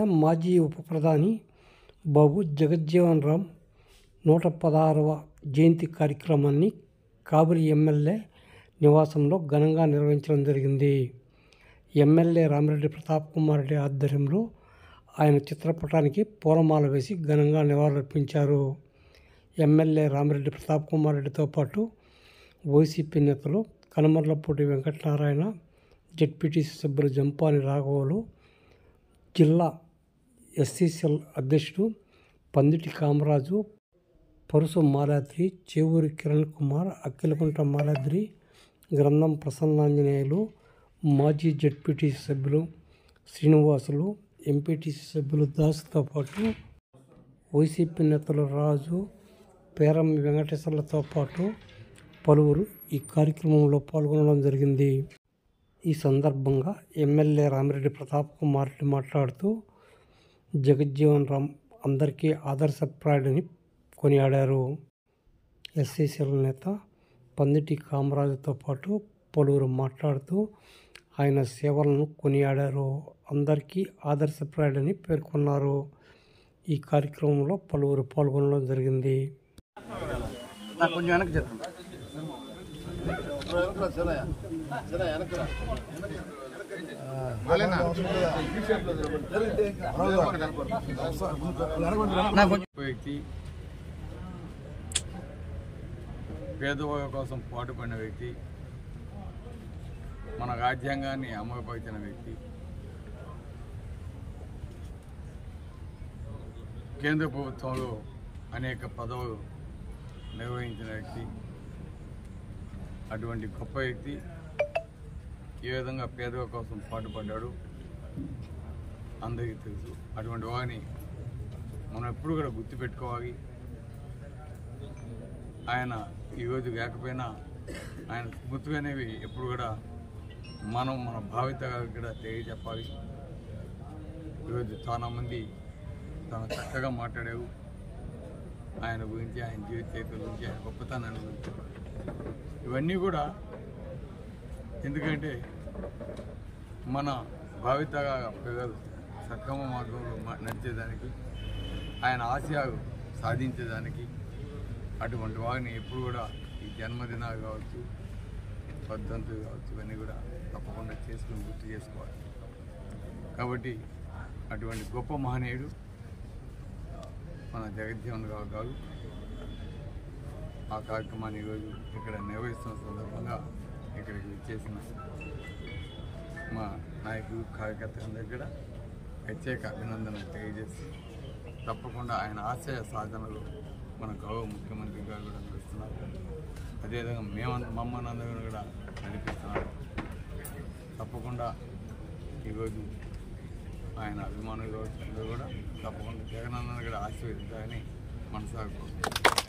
మాజీ ఉప ప్రధాని బాబు జగజ్జీవన్ రామ్ నూట పదహారవ జయంతి కార్యక్రమాన్ని కాబరి ఎమ్మెల్యే నివాసంలో ఘనంగా నిర్వహించడం జరిగింది ఎమ్మెల్యే రామిరెడ్డి ప్రతాప్ కుమార్ రెడ్డి ఆధ్వర్యంలో ఆయన చిత్రపటానికి పూలమాల వేసి ఘనంగా నివాళులర్పించారు ఎమ్మెల్యే రామిరెడ్డి ప్రతాప్ కుమార్ రెడ్డితో పాటు వైసీపీ నేతలు కనమర్లపూడి వెంకటనారాయణ జెడ్పీటీసీ సభ్యులు జంపాని రాఘవులు జిల్లా ఎస్సీసీఎల్ అధ్యక్షుడు పందిటి కామరాజు పరుసు మాలాద్రి చేవూరి కిరణ్ కుమార్ అక్కిలకుంట మాలాద్రి గ్రంథం ప్రసన్నాంజనేయులు మాజీ జెడ్పీటీసీ సభ్యులు శ్రీనివాసులు ఎంపీటీసీ సభ్యులు దాసుతో పాటు వైసీపీ నేతలు రాజు పేరం వెంకటేశ్వర్లతో పాటు పలువురు ఈ కార్యక్రమంలో పాల్గొనడం జరిగింది ఈ సందర్భంగా ఎమ్మెల్యే రామిరెడ్డి ప్రతాప్ కుమార్ రెడ్డి మాట్లాడుతూ జగజ్జీవన్ రామ్ అందరికీ ఆదర్శప్రాయుడని కొనియాడారు ఎస్సీసీఎల్ నేత పందిటి కామరాజుతో పాటు పలువురు మాట్లాడుతూ ఆయన సేవలను కొనియాడారు అందరికీ ఆదర్శప్రాయుడని పేర్కొన్నారు ఈ కార్యక్రమంలో పలువురు పాల్గొనడం జరిగింది నాకు కొంచెం వెనక్కి చెప్తాను నాకు కొంచెం వ్యక్తి పేదవాళ్ళ కోసం పాటుపడిన వ్యక్తి మన రాజ్యాంగాన్ని అమలుపరిచిన వ్యక్తి కేంద్ర ప్రభుత్వంలో అనేక పదవులు నిర్వహించిన వ్యక్తి అటువంటి గొప్ప వ్యక్తి ఏ విధంగా పేదల కోసం పాటుపడ్డాడు అందరికీ తెలుసు అటువంటి వారిని మనం ఎప్పుడు కూడా గుర్తుపెట్టుకోవాలి ఆయన ఈరోజు లేకపోయినా ఆయన స్మృతులు అనేవి ఎప్పుడు కూడా మనం మన భావితరాలకు కూడా తెలియజెప్పాలి ఈరోజు చాలామంది చాలా చక్కగా మాట్లాడారు ఆయన గురించి ఆయన జీవిత చరిత్ర గురించి ఆయన గొప్పతనాన్ని గురించి ఇవన్నీ కూడా ఎందుకంటే మన భావితర పిల్లలు సక్రమ మార్గంలో మ- నడిచేదానికి ఆయన ఆశయాలు సాధించేదానికి అటువంటి వారిని ఎప్పుడు కూడా ఈ జన్మదినాలు కావచ్చు వర్ధంతులు కావచ్చు ఇవన్నీ కూడా తప్పకుండా చేసుకుని గుర్తు చేసుకోవాలి కాబట్టి అటువంటి గొప్ప మహనీయుడు మన జగజ్జీవన్ రావు గారు ఆ కార్యక్రమాన్ని ఈరోజు ఇక్కడ నిర్వహిస్తున్న సందర్భంగా ఇక్కడికి విచ్చేసిన మా నాయకులు కార్యకర్తలందరికీ కూడా ప్రత్యేక అభినందనలు తెలియజేసి తప్పకుండా ఆయన ఆశయ సాధనలో మన గౌరవ ముఖ్యమంత్రి గారు కూడా నడుస్తున్నారు అదేవిధంగా మేము మమ్మల్ని అందరం కూడా నడిపిస్తున్నారు తప్పకుండా ఈరోజు ఆయన అభిమానులు కావచ్చు అందరూ కూడా తప్పకుండా జగనన్న కూడా ఆశీర్వదించాలని మనసాగుతుంది